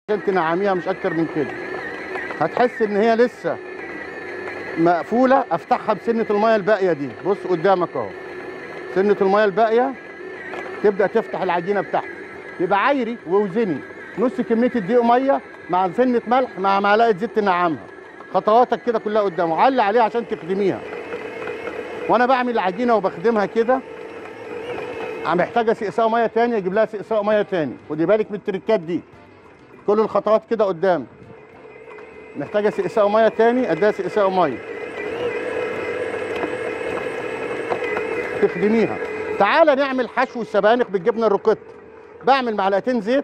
عشان تنعميها مش اكتر من كده هتحس ان هي لسه مقفوله افتحها بسنه الميه الباقيه دي بص قدامك اهو سنه الميه الباقيه تبدا تفتح العجينه بتاعتك يبقى عايري ووزني نص كميه الدقيق ميه مع سنه ملح مع معلقه زيت تنعمها خطواتك كده كلها قدامه علي عليها عشان تخدميها وانا بعمل العجينه وبخدمها كده عم محتاجه سقساء ميه تاني اجيب لها سقساء ميه تاني خدي بالك من التريكات دي كل الخطوات كده قدام محتاجه سقساء ميه تاني اديها سقساء ميه تخدميها تعالى نعمل حشو السبانخ بالجبنه الروكيت بعمل معلقتين زيت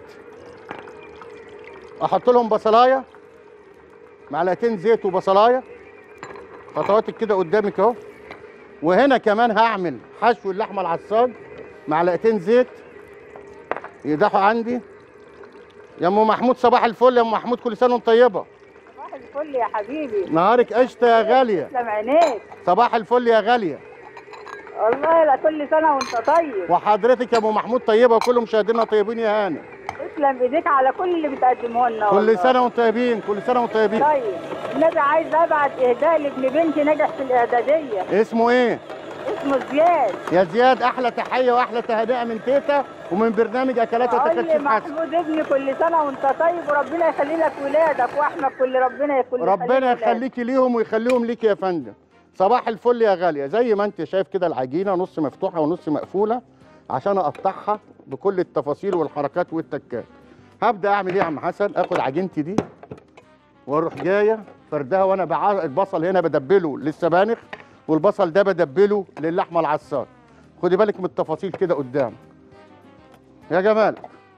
احط لهم بصلايه معلقتين زيت وبصلايه خطواتك كده قدامك اهو وهنا كمان هعمل حشو اللحمه العصاج معلقتين زيت يدحوا عندي يا ام محمود صباح الفل يا ام محمود كل سنه وانت طيبه صباح الفل يا حبيبي نهارك قشطه يا غاليه تسلم عينيك صباح الفل يا غاليه والله لا كل سنه وانت طيب وحضرتك يا ام محمود طيبه وكل مشاهدينا طيبين يا هاني تسلم ايديك على كل اللي بتقدمه لنا كل والله. سنه وانتم طيبين كل سنه وانتم طيبين طيب النبي عايز ابعت اهداء لابن بنتي نجح في الاعداديه اسمه ايه اسمه زياد يا زياد احلى تحيه واحلى تهنئه من تيتا ومن برنامج اكلات قول لي وتكاتشف حسن محمود ابني كل سنه وانت طيب وربنا يخلي لك ولادك واحمد كل ربنا يكون ربنا يخليكي ليهم ويخليهم ليكي يا فندم صباح الفل يا غاليه زي ما انت شايف كده العجينه نص مفتوحه ونص مقفوله عشان اقطعها بكل التفاصيل والحركات والتكات هبدا اعمل ايه يا عم حسن اخد عجينتي دي واروح جايه فردها وانا بع... البصل هنا بدبله للسبانخ والبصل ده بدبله للحمه العصار خدي بالك من التفاصيل كده قدام يا جمال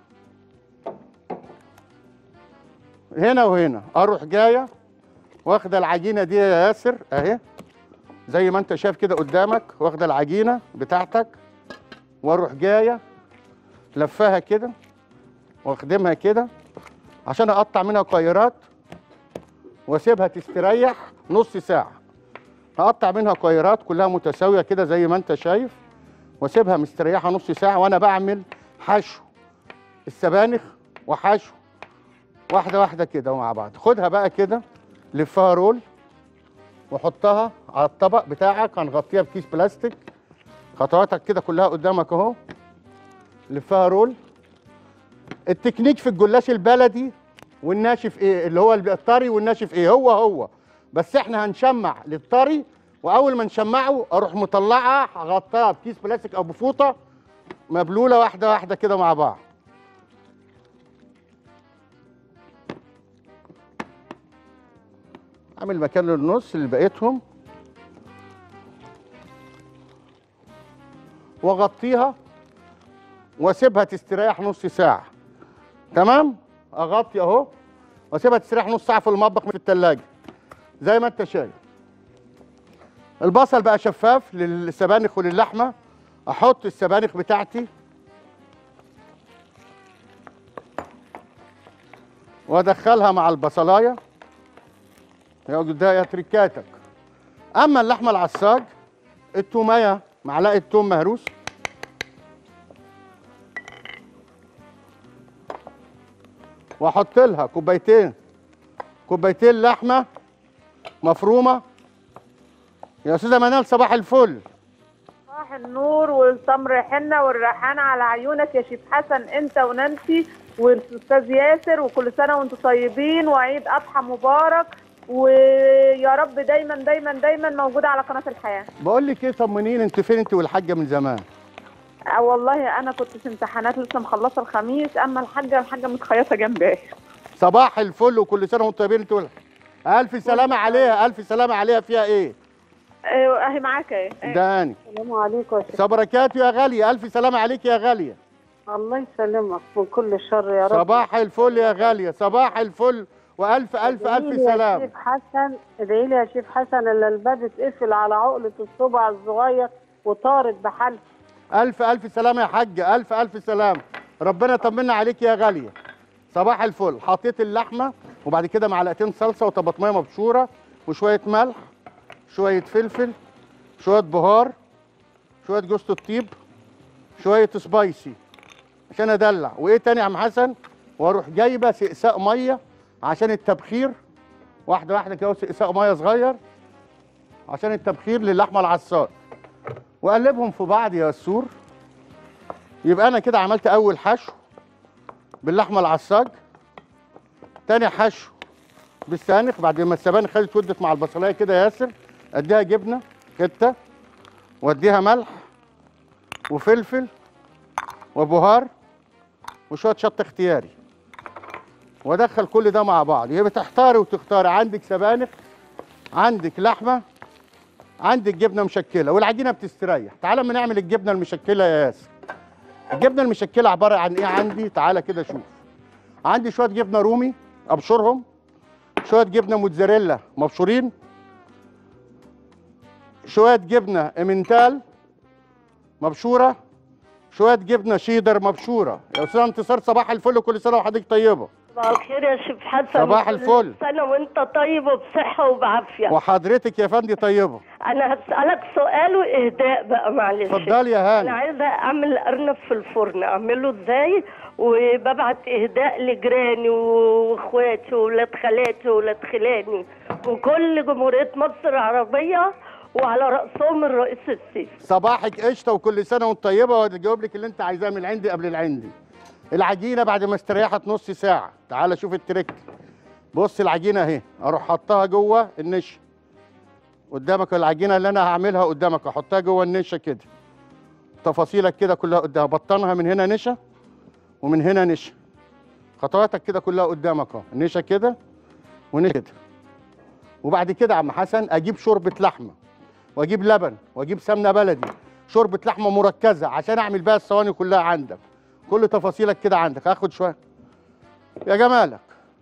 هنا وهنا اروح جايه واخده العجينه دي يا ياسر اهي زي ما انت شايف كده قدامك واخده العجينه بتاعتك واروح جايه لفاها كده واخدمها كده عشان اقطع منها قيرات واسيبها تستريح نص ساعه هقطع منها قيرات كلها متساويه كده زي ما انت شايف واسيبها مستريحه نص ساعه وانا بعمل حشو السبانخ وحشو واحده واحده كده مع بعض خدها بقى كده لفها رول وحطها على الطبق بتاعك هنغطيها بكيس بلاستيك خطواتك كده كلها قدامك اهو لفها رول التكنيك في الجلاش البلدي والناشف ايه اللي هو الطري والناشف ايه هو هو بس احنا هنشمع للطري واول ما نشمعه اروح مطلعها اغطيها بكيس بلاستيك او بفوطه مبلوله واحده واحده كده مع بعض اعمل مكان للنص اللي بقيتهم واغطيها واسيبها تستريح نص ساعه تمام اغطي اهو واسيبها تستريح نص ساعه في المطبخ في الثلاجه زي ما انت شايف البصل بقى شفاف للسبانخ وللحمه احط السبانخ بتاعتي وادخلها مع البصلايه يا ده يا تريكاتك اما اللحمه العصاج التوميه معلقه توم مهروس واحط لها كوبايتين كوبايتين لحمه مفرومه يا استاذه منال صباح الفل صباح النور والتمر حنة والريحان على عيونك يا شيف حسن انت ونانسي والاستاذ ياسر وكل سنه وانتم طيبين وعيد اضحى مبارك ويا رب دايما دايما دايما موجوده على قناه الحياه بقول لك ايه طمنيني انت فين انت والحاجه من زمان اه والله انا كنت في امتحانات لسه مخلصه الخميس اما الحاجه الحاجه متخيطه جنبي صباح الفل وكل سنه وانتم طيبين انت وال- الف سلامه عليها الف سلامه عليها فيها ايه ايوه اهي معاك اهي ده اني السلام عليكم يا شيخ صبركات يا غاليه الف سلامه عليك يا غاليه الله يسلمك من كل شر يا رب صباح الفل يا غاليه صباح الفل والف الف ادعي الف لي يا سلام شيف حسن ادعي لي يا شيف حسن الا الباب اتقفل على عقله الصبع الصغير وطارت بحل الف الف سلامه يا حاجه الف الف سلام ربنا يطمنا عليك يا غاليه صباح الفل حطيت اللحمه وبعد كده معلقتين صلصه وطماطميه مبشوره وشويه ملح شويه فلفل شويه بهار شويه جوز الطيب شويه سبايسي عشان ادلع وايه تاني يا عم حسن واروح جايبه سقساء ميه عشان التبخير واحده واحده كده سقساء ميه صغير عشان التبخير للحمه العصاج واقلبهم في بعض يا سور يبقى انا كده عملت اول حشو باللحمه العصاج تاني حشو بالسبانخ بعد ما السبانخ خدت ودت مع البصلايه كده يا ياسر اديها جبنه كته واديها ملح وفلفل وبهار وشويه شطه اختياري وادخل كل ده مع بعض يبقى تحتاري وتختاري عندك سبانخ عندك لحمه عندك جبنه مشكله والعجينه بتستريح تعالى اما نعمل الجبنه المشكله يا ياسر الجبنه المشكله عباره عن ايه عندي تعالى كده شوف عندي شويه جبنه رومي ابشرهم شويه جبنه موتزاريلا مبشورين شويه جبنه امنتال مبشوره شويه جبنه شيدر مبشوره يا استاذ انتصار صباح الفل وكل سنه وحضرتك طيبه صباح الخير يا شيف حسن صباح كل الفل. سنة وانت طيب وبصحة وبعافية وحضرتك يا فندي طيبه انا هسألك سؤال واهداء بقى معلش اتفضلي يا انا هاني عايزة اعمل ارنب في الفرن اعمله ازاي وببعت اهداء لجيراني واخواتي وولاد خالاتي وولاد خلاني وكل جمهورية مصر العربية وعلى رأسهم الرئيس السيسي صباحك قشطه وكل سنه وانت طيبه وهجاوب لك اللي انت عايزاه من العندي قبل العندي العجينه بعد ما استريحت نص ساعه تعالى شوف التريك بص العجينه اهي اروح حطها جوه النشا قدامك العجينه اللي انا هعملها قدامك احطها جوه النشا كده تفاصيلك كده كلها قدامك بطنها من هنا نشا ومن هنا نشا خطواتك كده كلها قدامك اهو نشا كده ونشا كده وبعد كده يا عم حسن اجيب شوربه لحمه واجيب لبن واجيب سمنه بلدي شوربه لحمه مركزه عشان اعمل بيها الصواني كلها عندك كل تفاصيلك كده عندك هاخد شويه يا جمالك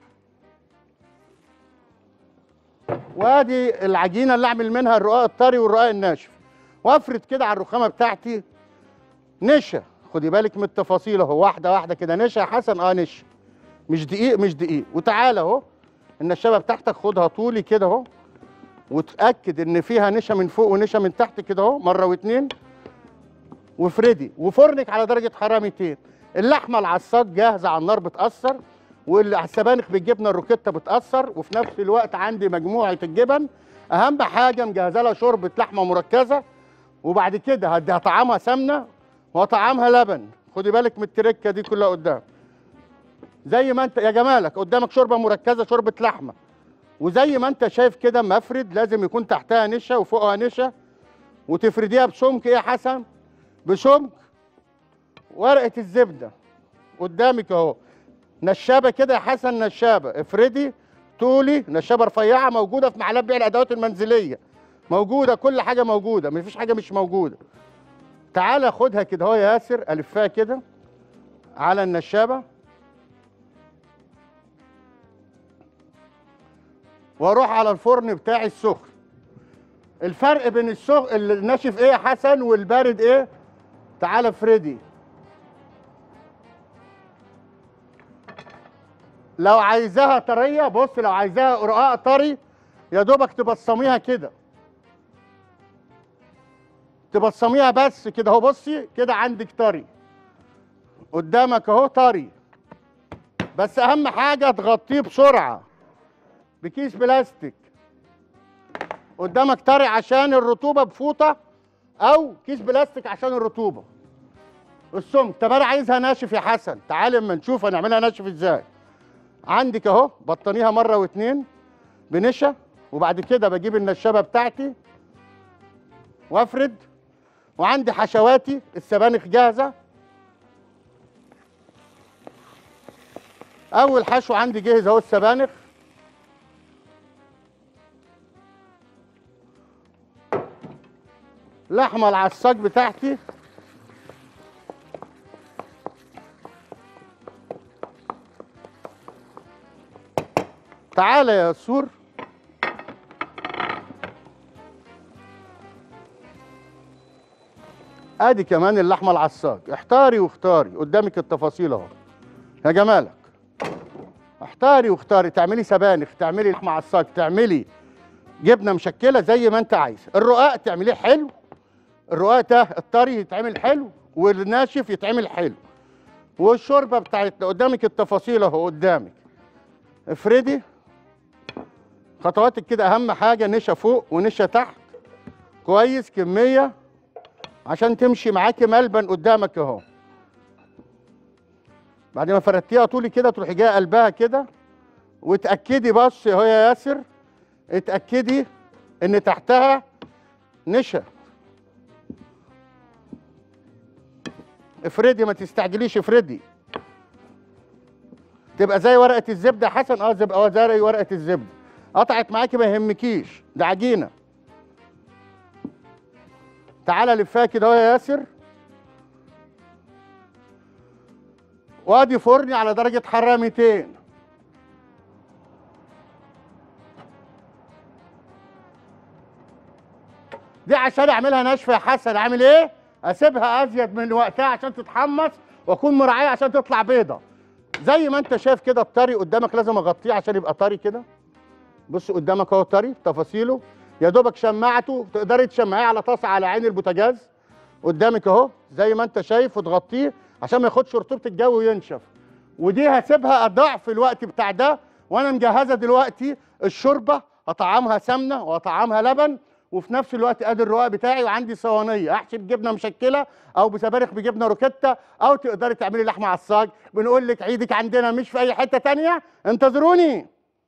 وادي العجينه اللي اعمل منها الرقاق الطري والرقاق الناشف وافرد كده على الرخامه بتاعتي نشا خدي بالك من التفاصيل اهو واحده واحده كده نشا يا حسن اه نشا مش دقيق مش دقيق وتعالى اهو النشابه بتاعتك خدها طولي كده اهو وتاكد ان فيها نشا من فوق ونشا من تحت كده اهو مره واتنين وافردي وفرنك على درجه حراره 200 اللحمه العصاج جاهزه على النار بتاثر والسبانخ بالجبنه الروكيتا بتاثر وفي نفس الوقت عندي مجموعه الجبن اهم حاجه مجهزه لها شوربه لحمه مركزه وبعد كده هديها طعامها سمنه وطعامها لبن خدي بالك من التركه دي كلها قدام زي ما انت يا جمالك قدامك شوربه مركزه شوربه لحمه وزي ما انت شايف كده مفرد لازم يكون تحتها نشا وفوقها نشا وتفرديها بسمك ايه يا حسن بسمك ورقه الزبده قدامك اهو نشابه كده يا حسن نشابه افردي طولي نشابه رفيعه موجوده في محلات بيع الادوات المنزليه موجوده كل حاجه موجوده مفيش حاجه مش موجوده تعالى خدها كده اهو يا ياسر الفها كده على النشابه واروح على الفرن بتاعي السخن الفرق بين السخن الناشف ايه يا حسن والبارد ايه تعالى فريدي لو عايزاها طريه بص لو عايزاها رقاق طري يا دوبك تبصميها كده تبصميها بس كده اهو بصي كده عندك طري قدامك اهو طري بس اهم حاجه تغطيه بسرعه بكيس بلاستيك قدامك طري عشان الرطوبه بفوطه او كيس بلاستيك عشان الرطوبه السمك طب انا عايزها ناشف يا حسن تعالى اما نشوف هنعملها ناشف ازاي عندك اهو بطنيها مره واتنين بنشا وبعد كده بجيب النشابه بتاعتي وافرد وعندي حشواتي السبانخ جاهزه اول حشو عندي جاهز اهو السبانخ لحمه العصاج بتاعتي تعالى يا سور ادي كمان اللحمه العصاج احتاري واختاري قدامك التفاصيل اهو يا جمالك احتاري واختاري تعملي سبانخ تعملي لحمه عصاج تعملي جبنه مشكله زي ما انت عايز الرقاق تعمليه حلو الرقاق ده الطري يتعمل حلو والناشف يتعمل حلو والشوربه بتاعتنا قدامك التفاصيل اهو قدامك افردي خطواتك كده اهم حاجه نشا فوق ونشا تحت كويس كميه عشان تمشي معاكي ملبن قدامك اهو بعد ما فردتيها طولي كده تروحي جايه قلبها كده وتاكدي بس اهو يا ياسر اتاكدي ان تحتها نشا افردي ما تستعجليش افردي تبقى زي ورقه الزبده يا حسن اه تبقى زي ورقه الزبده قطعت معاكي ما يهمكيش ده عجينه تعالى لفها كده اهو يا ياسر وادي فرني على درجه حراره 200 دي عشان اعملها ناشفه يا حسن اعمل ايه اسيبها ازيد من وقتها عشان تتحمص واكون مراعيه عشان تطلع بيضه زي ما انت شايف كده الطري قدامك لازم اغطيه عشان يبقى طري كده بص قدامك اهو طري تفاصيله يا دوبك شمعته تقدري تشمعيه على طاسه على عين البوتاجاز قدامك اهو زي ما انت شايف وتغطيه عشان ما ياخدش رطوبه الجو وينشف ودي هسيبها ضعف الوقت بتاع ده وانا مجهزه دلوقتي الشوربه اطعمها سمنه واطعمها لبن وفي نفس الوقت ادي الرقاق بتاعي وعندي صوانيه احشي بجبنه مشكله او بسبانخ بجبنه روكيتا او تقدري تعملي لحمه عصاج بنقول لك عيدك عندنا مش في اي حته تانية انتظروني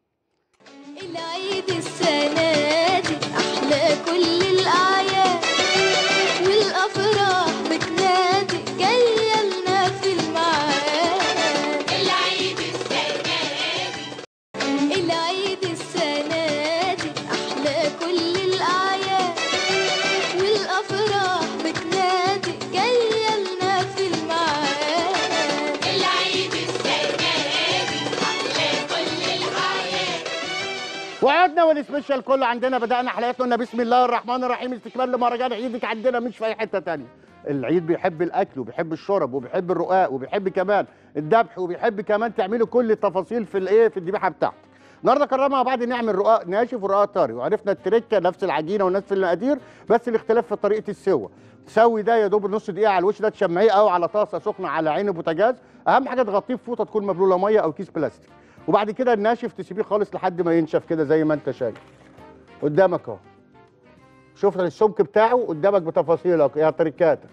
العيد السنة دي أحلى كل الأعياد والأفراح بتنادي جاية لنا في الميعاد العيد السنة دي العيد السنة دي أحلى كل الأعياد والأفراح بتنادي جاية لنا في الميعاد العيد السنة دي أحلى كل الأعياد وعدنا والسبيشال كله عندنا بدأنا حلقتنا قلنا بسم الله الرحمن الرحيم استكمال لمهرجان عيدك عندنا مش في أي حتة تانية العيد بيحب الأكل وبيحب الشرب وبيحب الرقاق وبيحب كمان الذبح وبيحب كمان تعملوا كل التفاصيل في الإيه في الذبيحة بتاعتك النهارده قررنا مع بعض نعمل رقاق ناشف ورقاق طري وعرفنا التركه نفس العجينه ونفس المقادير بس الاختلاف في طريقه السوى تسوي ده يا دوب نص دقيقه على الوش ده تشمعيه او على طاسه سخنه على عين البوتاجاز اهم حاجه تغطيه بفوطه تكون مبلوله ميه او كيس بلاستيك وبعد كده الناشف تسيبيه خالص لحد ما ينشف كده زي ما انت شايف قدامك اهو شفت السمك بتاعه قدامك بتفاصيلك يا تركاتك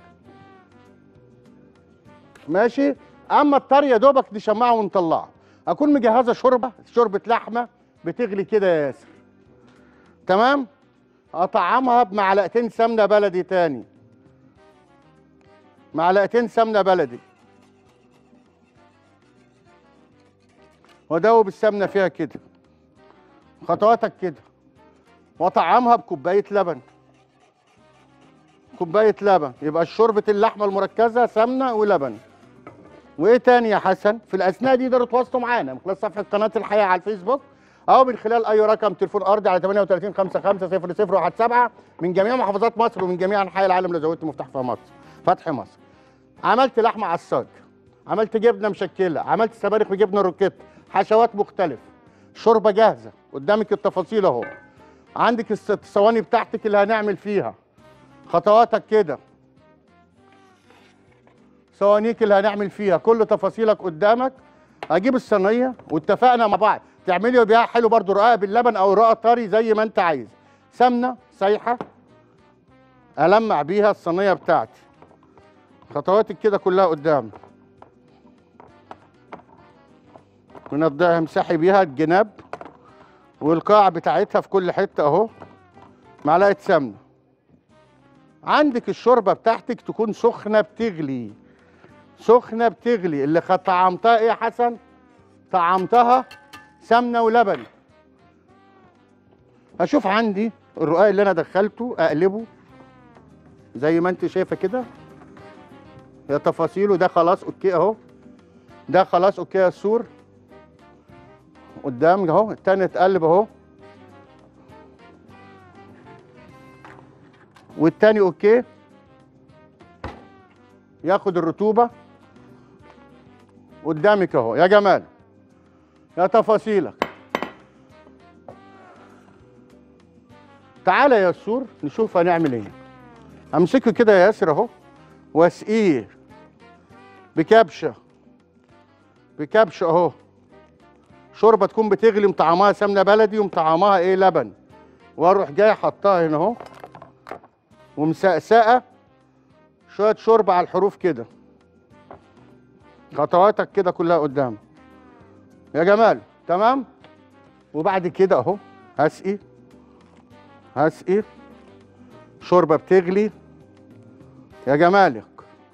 ماشي اما الطري يا دوبك نشمعه ونطلعه اكون مجهزه شوربه شوربه لحمه بتغلي كده يا ياسر تمام اطعمها بمعلقتين سمنه بلدي تاني معلقتين سمنه بلدي وادوب السمنه فيها كده خطواتك كده واطعمها بكوبايه لبن كوبايه لبن يبقى شوربه اللحمه المركزه سمنه ولبن وايه تاني يا حسن في الاثناء دي يقدروا يتواصلوا معانا من خلال صفحه قناه الحياه على الفيسبوك او من خلال اي رقم تليفون ارضي على 38 55 0017 من جميع محافظات مصر ومن جميع انحاء العالم لو زودت مفتاح في مصر فتح مصر عملت لحمه عصاج عملت جبنه مشكله عملت سبانخ بجبنه روكيت حشوات مختلف شوربه جاهزه قدامك التفاصيل اهو عندك الس- الصواني بتاعتك اللي هنعمل فيها خطواتك كده صوانيك اللي هنعمل فيها كل تفاصيلك قدامك هجيب الصينيه واتفقنا مع بعض تعملي بيها حلو برضو رقاق باللبن او رقاق طري زي ما انت عايز سمنه سايحه المع بيها الصينيه بتاعتي خطواتك كده كلها قدام ونضيها امسحي بيها الجناب والقاع بتاعتها في كل حته اهو معلقه سمنه عندك الشوربه بتاعتك تكون سخنه بتغلي سخنه بتغلي اللي خ- طعمتها ايه يا حسن طعمتها سمنه ولبن هشوف عندي الرقاق اللي انا دخلته اقلبه زي ما انت شايفه كده يا تفاصيله ده خلاص اوكي اهو ده خلاص اوكي يا سور قدام اهو التاني اتقلب اهو والتاني اوكي ياخد الرطوبه قدامك اهو يا جمال يا تفاصيلك تعالى يا سور نشوف هنعمل ايه امسكه كده يا ياسر اهو واسقيه بكبشه في كبش اهو شوربه تكون بتغلي مطعمها سمنه بلدي ومطعمها ايه لبن واروح جاي حطها هنا اهو ومسقسقه شويه شوربه على الحروف كده خطواتك كده كلها قدام يا جمال تمام وبعد كده اهو هسقي هسقي شوربه بتغلي يا جمالك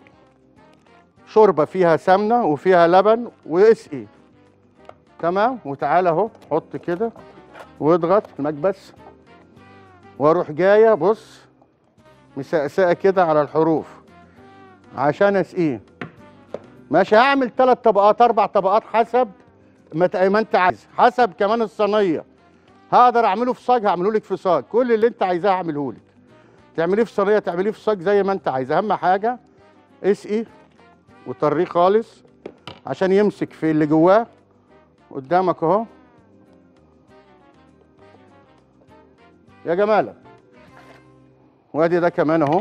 شوربه فيها سمنه وفيها لبن واسقي تمام وتعالى اهو حط كده واضغط المكبس واروح جايه بص مسقسقه كده على الحروف عشان اسقيه ماشي هعمل ثلاث طبقات اربع طبقات حسب ما ت- ما انت عايز حسب كمان الصينيه هقدر اعمله في صاج هعمله لك في صاج كل اللي انت عايزاه هعمله لك تعمليه في صينيه تعمليه في صاج زي ما انت عايز اهم حاجه اسقي وطريه خالص عشان يمسك في اللي جواه قدامك اهو يا جمالك وادي ده كمان اهو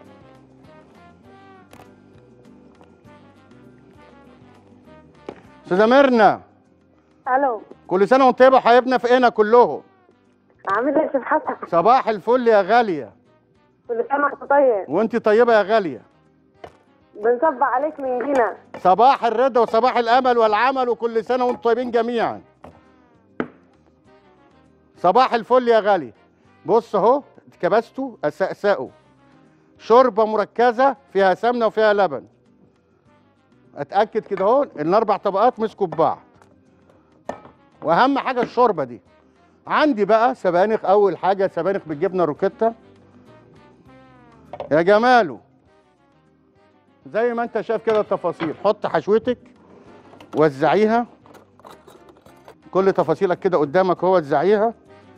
استاذه ميرنا الو كل سنه وانت طيبه حبايبنا في هنا كلهم عامل ايه يا شيخ حسن صباح الفل يا غاليه كل سنه وانت طيب وانت طيبه يا غاليه بنصب عليك من هنا صباح الرضا وصباح الامل والعمل وكل سنه وانتم طيبين جميعا صباح الفل يا غالي بص اهو كبسته اسقسقه شوربه مركزه فيها سمنه وفيها لبن اتاكد كده اهو ان الاربع طبقات مسكوا ببعض واهم حاجه الشوربه دي عندي بقى سبانخ اول حاجه سبانخ بالجبنه روكيتا يا جماله زي ما انت شايف كده التفاصيل حط حشوتك وزعيها كل تفاصيلك كده قدامك هو وزعيها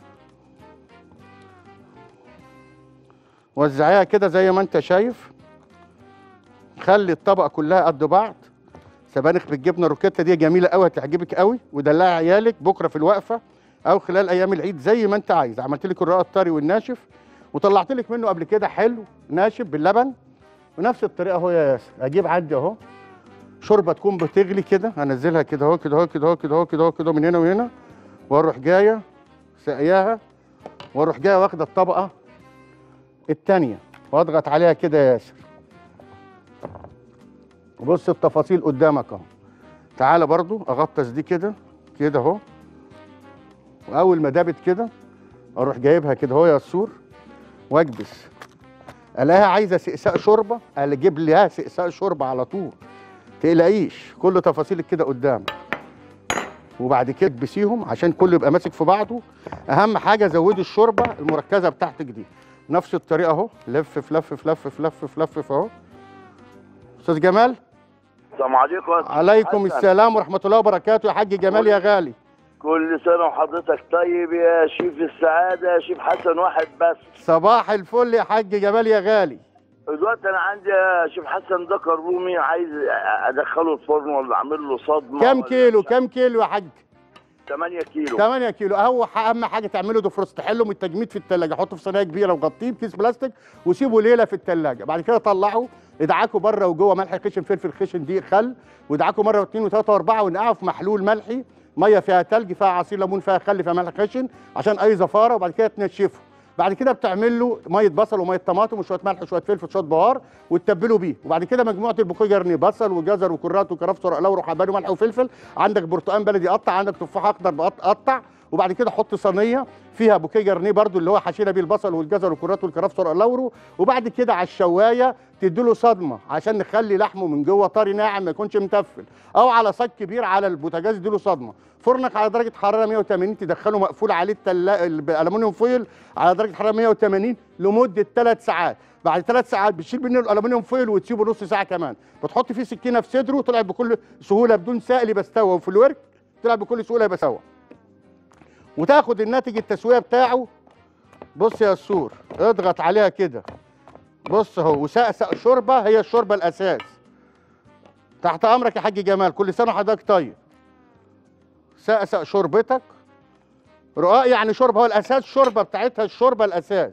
وزعيها كده زي ما انت شايف خلي الطبقه كلها قد بعض سبانخ بالجبنه روكيتا دي جميله قوي هتعجبك قوي ودلعي عيالك بكره في الوقفه او خلال ايام العيد زي ما انت عايز عملت لك الرقاق الطري والناشف وطلعت لك منه قبل كده حلو ناشف باللبن ونفس الطريقه اهو يا ياسر اجيب عندي اهو شوربه تكون بتغلي كده انزلها كده اهو كده اهو كده اهو كده اهو كده اهو كده من هنا وهنا واروح جايه سقياها واروح جايه واخده الطبقه الثانيه واضغط عليها كده يا ياسر وبص التفاصيل قدامك اهو تعالى برضو اغطس دي كده كده اهو واول ما دابت كده اروح جايبها كده اهو يا سور واكبس الاقيها عايزه سقساء شوربه اجيب لها سقساء شوربه على طول تقلقيش كل تفاصيلك كده قدامك وبعد كده تكبسيهم عشان كله يبقى ماسك في بعضه اهم حاجه زودي الشوربه المركزه بتاعتك دي نفس الطريقه اهو لف في لف في لف في لف في لف في اهو استاذ جمال السلام عليكم يا أستاذ عليكم حسن. السلام ورحمه الله وبركاته يا حاج جمال يا غالي كل سنة وحضرتك طيب يا شيف السعادة يا شيف حسن واحد بس صباح الفل يا حاج جمال يا غالي دلوقتي أنا عندي يا شيف حسن ذكر رومي عايز أدخله الفرن ولا أعمل له صدمة كم ولا كيلو مش عارف. كم كيلو يا حاج 8 كيلو 8 كيلو هو ح- اهم حاجه تعمله ديفروست تحله من التجميد في الثلاجه حطه في صينيه كبيره وغطيه بكيس بلاستيك وسيبه ليله في الثلاجه بعد كده طلعه ادعكه بره وجوه ملح خشن فلفل خشن دقيق خل وادعكه مره واثنين وثلاثه واربعه ونقعه في محلول ملحي ميه فيها ثلج فيها عصير ليمون فيها خل فيها ملح خشن عشان اي زفاره وبعد كده تنشفه بعد كده بتعمل له ميه بصل وميه طماطم وشويه ملح وشويه فلفل وشويه بهار وتتبله بيه وبعد كده مجموعه البوكيه جرنيه بصل وجزر وكرات وكرفس ورق لورا وحبان وملح وفلفل عندك برتقان بلدي قطع عندك تفاح اخضر بقط- قطع وبعد كده حط صينيه فيها بوكيه جرنيه برضو اللي هو حشينا بيه البصل والجزر والكرات والكرفس ورق لورو وبعد كده على الشوايه تديله صدمه عشان نخلي لحمه من جوه طري ناعم ما يكونش متفل او على صاج كبير على البوتاجاز يديله صدمه فرنك على درجه حراره 180 تدخله مقفول عليه التلا... بالالومنيوم فويل على درجه حراره 180 لمده 3 ساعات بعد ثلاث ساعات بتشيل منه الالومنيوم فويل وتسيبه نص ساعه كمان بتحط فيه سكينه في صدره طلع بكل سهوله بدون سائل بستوى وفي الورك طلع بكل سهوله يبقى سوا وتاخد الناتج التسويه بتاعه بص يا السور اضغط عليها كده بص اهو وسقسق شوربه هي الشوربه الاساس تحت امرك يا حاج جمال كل سنه وحضرتك طيب سقسق شوربتك رقاق يعني شوربه هو الاساس الشوربه بتاعتها الشوربه الاساس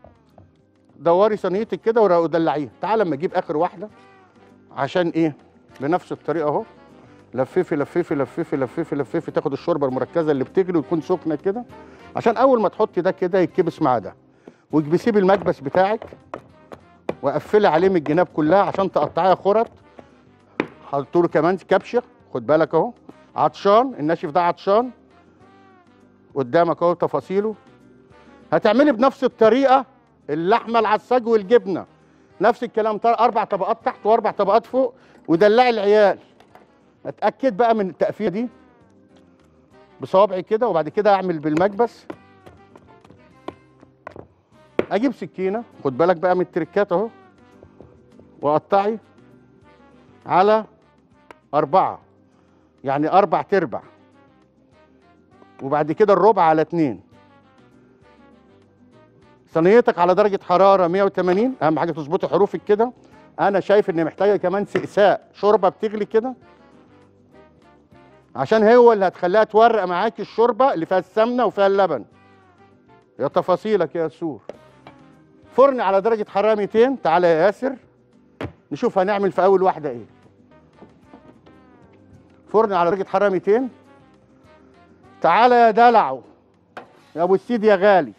دوري صينيتك كده ورا- ودلعيها تعال اما اجيب اخر واحده عشان ايه بنفس الطريقه اهو لففي لففي لففي لففي لففي تاخد الشوربه المركزه اللي بتغلي وتكون سخنه كده عشان اول ما تحطي ده كده يتكبس مع ده واكبسيه بالمكبس بتاعك وقفلي عليه من الجناب كلها عشان تقطعيها خرط حطيت له كمان كبشه خد بالك اهو عطشان الناشف ده عطشان قدامك اهو تفاصيله هتعملي بنفس الطريقه اللحمه العساج والجبنه نفس الكلام طر- اربع طبقات تحت واربع طبقات فوق ودلعي العيال اتاكد بقى من التقفيه دي بصوابعي كده وبعد كده اعمل بالمكبس اجيب سكينه خد بالك بقى من التركات اهو وقطعي على أربعة يعني أربع تربع وبعد كده الربع على اتنين صينيتك على درجة حرارة 180 أهم حاجة تظبطي حروفك كده أنا شايف إن محتاجة كمان سقساء شوربة بتغلي كده عشان هو اللي هتخليها تورق معاكي الشوربة اللي فيها السمنة وفيها اللبن يا تفاصيلك يا سور فرن على درجة حرارة 200 تعالى يا ياسر نشوف هنعمل في أول واحدة إيه فرن على درجة حرارة 200 تعالى يا دلعو يا ابو السيد يا غالي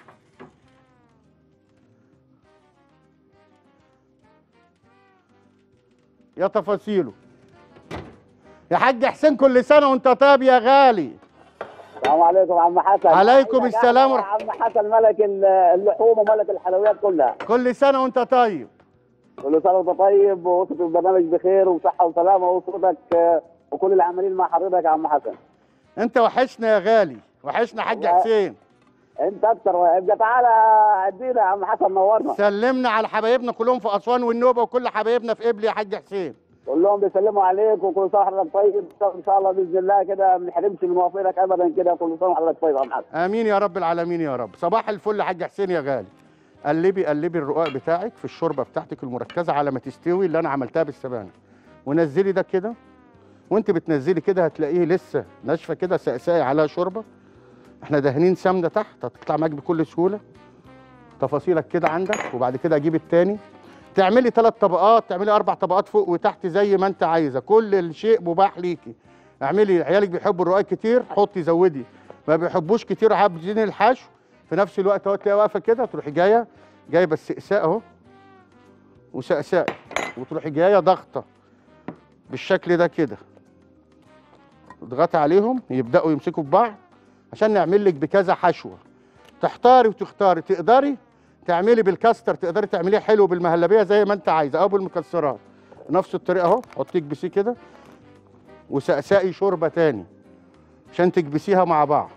يا تفاصيله يا حاج حسين كل سنه وانت طيب يا غالي السلام عليكم عم حسن عليكم عايزك السلام يا ورح- عم حسن ملك ال- اللحوم وملك الحلويات كلها كل سنه وانت طيب كل سنه وانت طيب ووصلت البرنامج بخير وصحه وسلامه وصوتك آه، وكل العاملين مع حضرتك يا عم حسن انت وحشنا يا غالي وحشنا حاج والله. حسين انت اكتر ابقى تعالى ادينا يا عم حسن نورنا سلمنا على حبايبنا كلهم في اسوان والنوبه وكل حبايبنا في قبلي يا حاج حسين كلهم بيسلموا عليك وكل سنه وحضرتك طيب ان شاء الله باذن الله كده ما نحرمش من موافقتك ابدا كده كل سنه وحضرتك طيب يا عم حسن امين يا رب العالمين يا رب صباح الفل يا حاج حسين يا غالي قلبي قلبي الرقاق بتاعك في الشوربه بتاعتك المركزه على ما تستوي اللي انا عملتها بالسبانخ ونزلي ده كده وانت بتنزلي كده هتلاقيه لسه ناشفه كده سقساقي عليها شوربه احنا دهنين سمنه تحت هتطلع معاك بكل سهوله تفاصيلك كده عندك وبعد كده اجيب التاني تعملي ثلاث طبقات تعملي اربع طبقات فوق وتحت زي ما انت عايزه كل الشيء مباح ليكي اعملي عيالك بيحبوا الرقاق كتير حطي زودي ما بيحبوش كتير عايزين الحشو في نفس الوقت اهو تلاقيها واقفه كده تروحي جايه جايبه السقساء اهو وسقساء وتروحي جايه ضغطه بالشكل ده كده اضغطي عليهم يبداوا يمسكوا في بعض عشان نعمل لك بكذا حشوه تحتاري وتختاري تقدري تعملي بالكاستر تقدري تعمليه حلو بالمهلبيه زي ما انت عايزه او بالمكسرات نفس الطريقه اهو حطي كبسيه كده وسقسائي شوربه تاني عشان تكبسيها مع بعض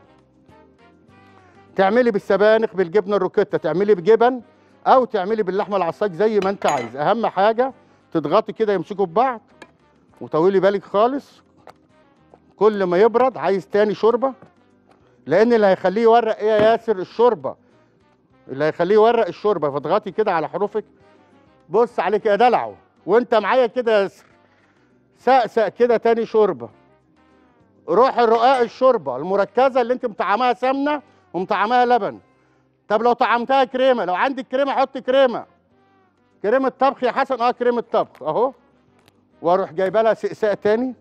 تعملي بالسبانخ بالجبنه الروكيتا تعملي بجبن او تعملي باللحمه العصاج زي ما انت عايز اهم حاجه تضغطي كده يمسكوا في بعض وطولي بالك خالص كل ما يبرد عايز تاني شوربه لان اللي هيخليه يورق ايه يا ياسر الشوربه اللي هيخليه يورق الشوربه فاضغطي كده على حروفك بص عليك يا دلعو وانت معايا كده يا ياسر سقسق كده تاني شوربه روح الرقاق الشوربه المركزه اللي انت مطعماها سمنه ومطعماها لبن طب لو طعمتها كريمه لو عندك كريمه حط كريمه كريمه طبخ يا حسن اه كريمه طبخ اهو واروح جايبه لها سقساق تاني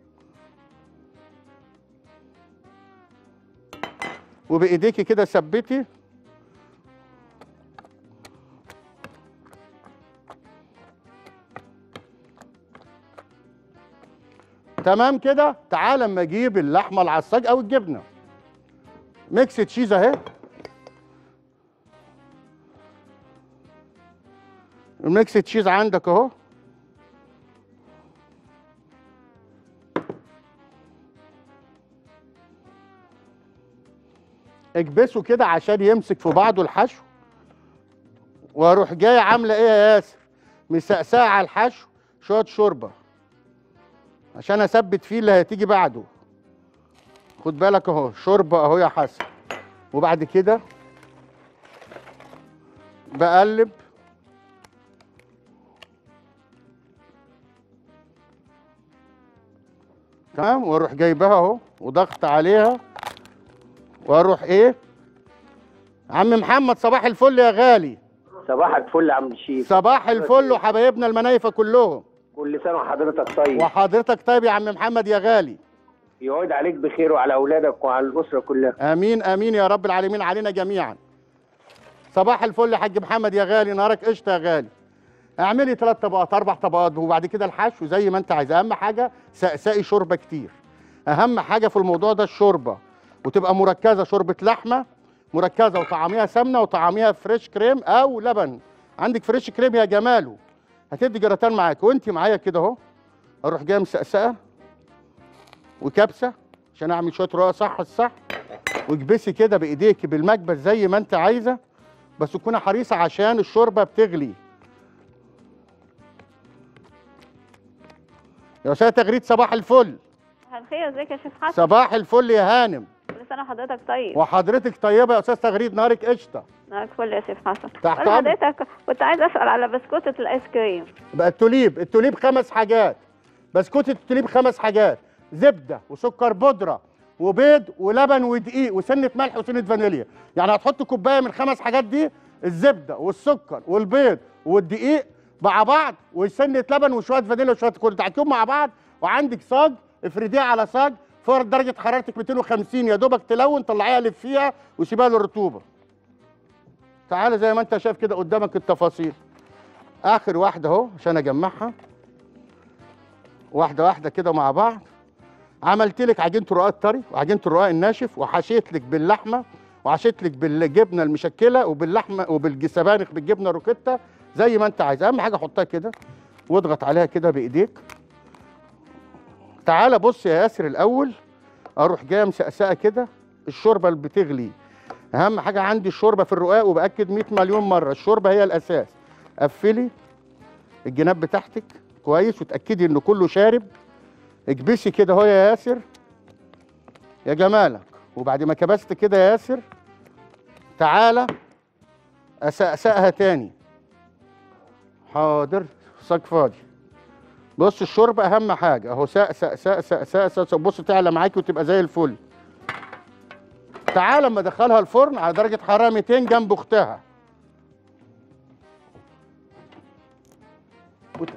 وبايديكي كده ثبتي تمام كده تعال اما اجيب اللحمه العصاج او الجبنه ميكس تشيز اهي الميكس تشيز عندك اهو اكبسه كده عشان يمسك في بعضه الحشو واروح جاي عامله ايه يا ياسر مسقساه على الحشو شويه شوربه عشان اثبت فيه اللي هتيجي بعده خد بالك اهو شوربه اهو يا حسن وبعد كده بقلب تمام واروح جايبها اهو وضغط عليها واروح ايه عم محمد صباح الفل يا غالي صباحك فل يا عم الشيف صباح الفل وحبايبنا المنايفه كلهم كل سنه وحضرتك طيب وحضرتك طيب يا عم محمد يا غالي يعود عليك بخير وعلى اولادك وعلى الاسره كلها امين امين يا رب العالمين علينا جميعا صباح الفل يا حاج محمد يا غالي نهارك قشطه يا غالي اعملي ثلاث طبقات اربع طبقات وبعد كده الحشو زي ما انت عايز اهم حاجه سقسقي شوربه كتير اهم حاجه في الموضوع ده الشوربه وتبقى مركزه شوربه لحمه مركزه وطعميها سمنه وطعميها فريش كريم او لبن عندك فريش كريم يا جماله هتدي جراتان معاك وانت معايا كده اهو اروح جايه مسقسقه وكبسه عشان اعمل شويه رقاق صح الصح واكبسي كده بايديك بالمكبس زي ما انت عايزه بس تكوني حريصه عشان الشوربه بتغلي يا استاذ تغريد صباح الفل الخير ازيك يا شيخ حسن صباح الفل يا هانم كل سنه وحضرتك طيب وحضرتك طيبه يا استاذ تغريد نهارك قشطه نهارك فل يا شيخ حسن تحت بقول أمرك. حضرتك كنت عايز اسال على بسكوتة الايس كريم بقى التوليب التوليب خمس حاجات بسكوت التوليب خمس حاجات زبده وسكر بودره وبيض ولبن ودقيق وسنه ملح وسنه فانيليا يعني هتحط كوبايه من الخمس حاجات دي الزبده والسكر والبيض والدقيق مع بعض وسنه لبن وشويه فانيليا وشويه كل تعكيهم مع بعض وعندك صاج افرديها على صاج فوق درجه حرارتك 250 يا دوبك تلون طلعيها لفيها وسيبها للرطوبه تعالى زي ما انت شايف كده قدامك التفاصيل اخر واحده اهو عشان اجمعها واحده واحده كده مع بعض عملت لك عجينه الرقاق الطري وعجينه الرقاق الناشف وحشيت لك باللحمه وحشيت لك بالجبنه المشكله وباللحمه وبالسبانخ بالجبنه روكيتا زي ما انت عايز اهم حاجه حطها كده واضغط عليها كده بايديك تعالى بص يا ياسر الاول اروح جايه مسقسقه كده الشوربه اللي بتغلي اهم حاجه عندي الشوربه في الرقاق وباكد 100 مليون مره الشوربه هي الاساس قفلي الجناب بتاعتك كويس وتاكدي ان كله شارب اكبسي كده اهو يا ياسر يا جمالك وبعد ما كبست كده يا ياسر تعالى اسقسقها تاني حاضر صاج فاضي بص الشوربه اهم حاجه اهو سقسق سقسق سقسق بص تعلى معاكي وتبقى زي الفل تعالى اما ادخلها الفرن على درجه حراره 200 جنب اختها وت-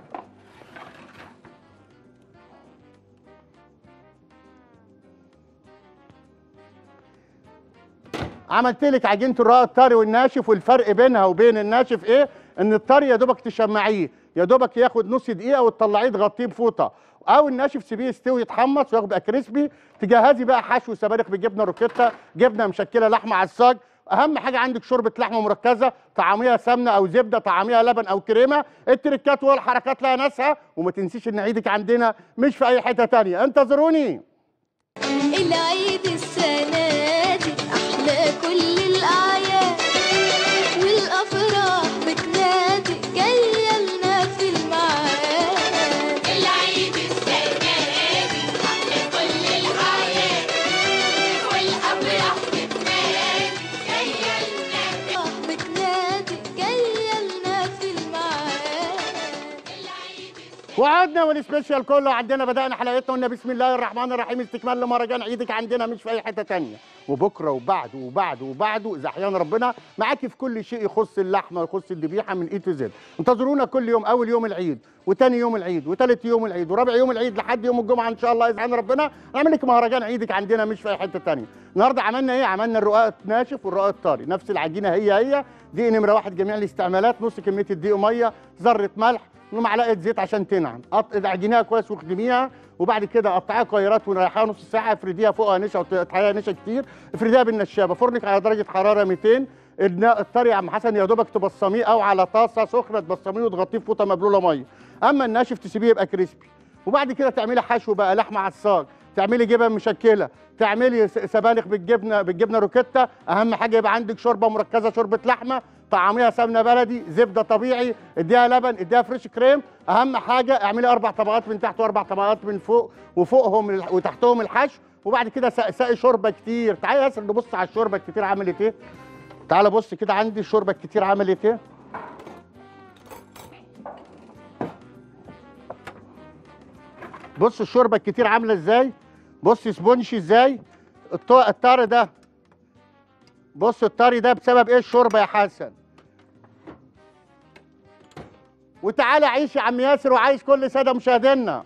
عملت لك عجينه الرقاق الطري والناشف والفرق بينها وبين الناشف ايه؟ ان الطري يا دوبك تشمعيه يا دوبك ياخد نص دقيقه وتطلعيه تغطيه بفوطه او الناشف سيبيه يستوي يتحمص وياخد بقى كريسبي تجهزي بقى حشو سبانخ بالجبنه روكيتا جبنه مشكله لحمه على الصاج اهم حاجه عندك شوربه لحمه مركزه طعميها سمنه او زبده طعميها لبن او كريمه التركات والحركات لها ناسها وما تنسيش ان عيدك عندنا مش في اي حته تانية انتظروني العيد السنة دي أحلى كل الأعياد والأفراح بتنادي جاية لنا في الميعاد العيد السنة دي أحلى كل الأعياد والأفراح بتنادي جاية لنا بتنادي جاية لنا في الميعاد وعدنا والسبيشال كله عندنا بدأنا حلقتنا قلنا بسم الله الرحمن الرحيم استكمال لمهرجان عيدك عندنا مش في أي حتة تانية وبكرة وبعده وبعده وبعده إذا أحيانا ربنا معاكي في كل شيء يخص اللحمة ويخص الذبيحة من إي تو زد انتظرونا كل يوم أول يوم العيد وتاني يوم العيد وتالت يوم العيد ورابع يوم العيد لحد يوم الجمعة إن شاء الله إذا أحيانا ربنا نعمل لك مهرجان عيدك عندنا مش في أي حتة تانية النهاردة عملنا إيه؟ عملنا الرقاق الناشف والرقاق الطري نفس العجينة هي هي دي نمرة واحد جميع الاستعمالات نص كمية الدقيق ومية ذرة ملح ومعلقه زيت عشان تنعم قط- عجنيها كويس واخدميها وبعد كده قطعيها قيرات وريحيها نص ساعه افرديها فوقها نشا وتقطعيها نشا كتير افرديها بالنشابه فرنك على درجه حراره 200 النا- الطري يا عم حسن يا دوبك تبصميه او على طاسه سخنه تبصميه وتغطيه بفوطه مبلوله ميه اما الناشف تسيبيه يبقى كريسبي وبعد كده تعملي حشو بقى لحمه على الصاج تعملي جبن مشكله تعملي س- سبانخ بالجبنه بالجبنه روكيتا اهم حاجه يبقى عندك شوربه مركزه شوربه لحمه طعميها سمنه بلدي زبده طبيعي اديها لبن اديها فريش كريم اهم حاجه اعملي اربع طبقات من تحت واربع طبقات من فوق وفوقهم ال- وتحتهم الحشو وبعد كده سقسقي شوربه كتير تعالى يا ياسر نبص على الشوربه الكتير عملت ايه تعالى بص كده عندي الشوربه الكتير عملت ايه بص الشوربه الكتير عامله ازاي بص سبونشي ازاي الط- الطار ده بص الطري ده بسبب ايه الشوربه يا حسن وتعالى عيش يا عم ياسر وعايش كل ساده مشاهدينا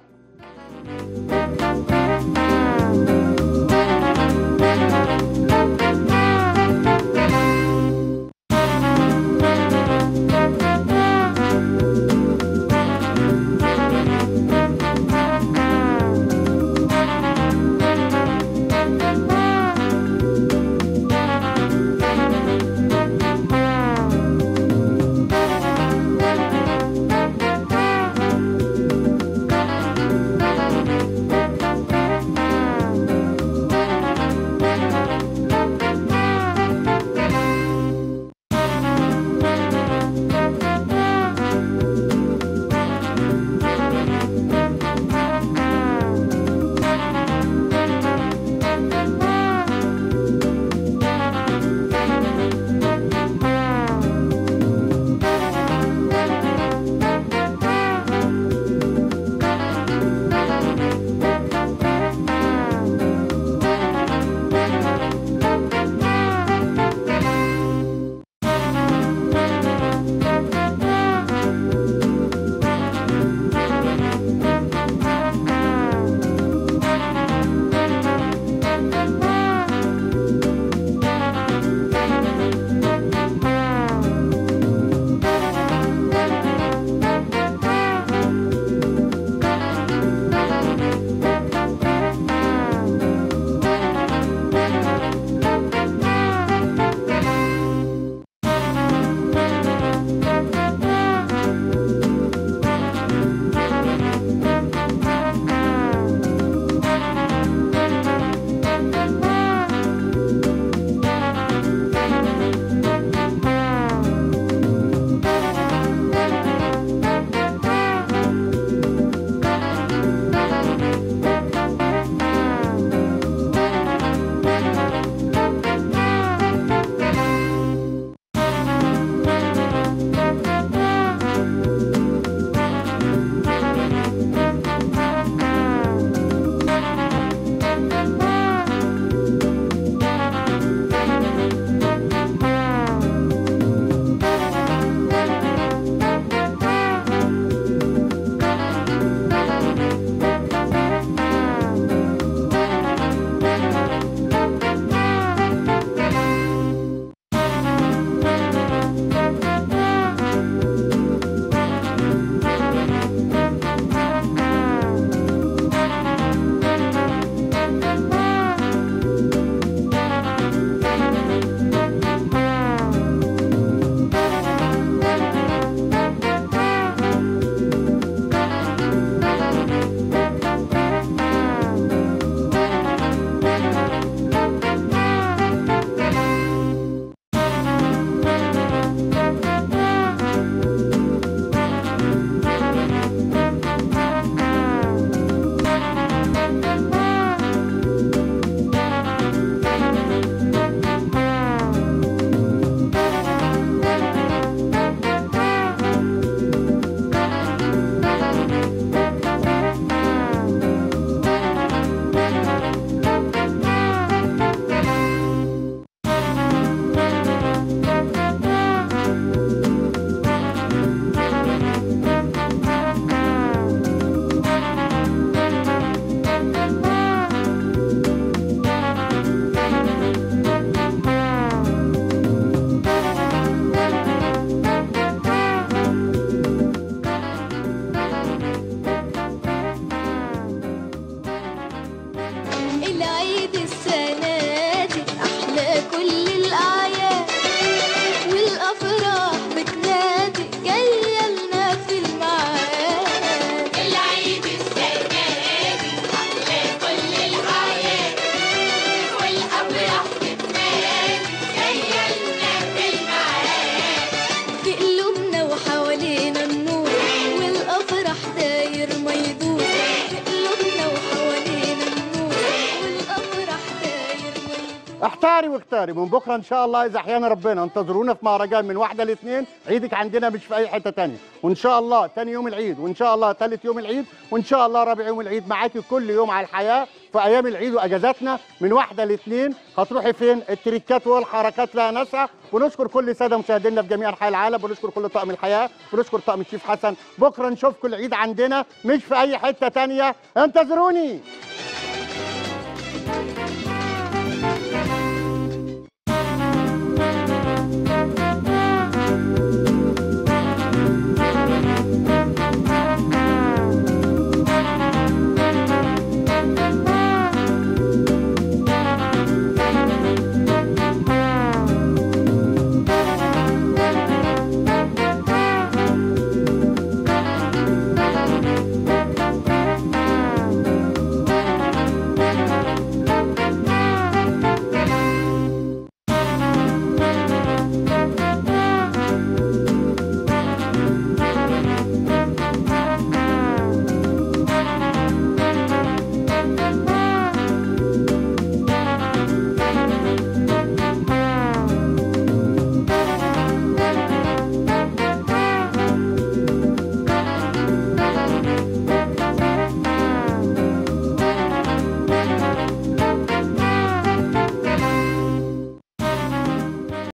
احتاري واختاري من بكره ان شاء الله اذا احيانا ربنا انتظرونا في مهرجان من واحده لاثنين عيدك عندنا مش في اي حته تانية وان شاء الله تاني يوم العيد وان شاء الله ثالث يوم العيد وان شاء الله رابع يوم العيد معاكي كل يوم على الحياه في ايام العيد واجازاتنا من واحده لاثنين هتروحي فين التريكات والحركات لها ناسها ونشكر كل الساده مشاهدينا في جميع انحاء العالم ونشكر كل طاقم الحياه ونشكر طاقم الشيف حسن بكره نشوفكم العيد عندنا مش في اي حته تانية انتظروني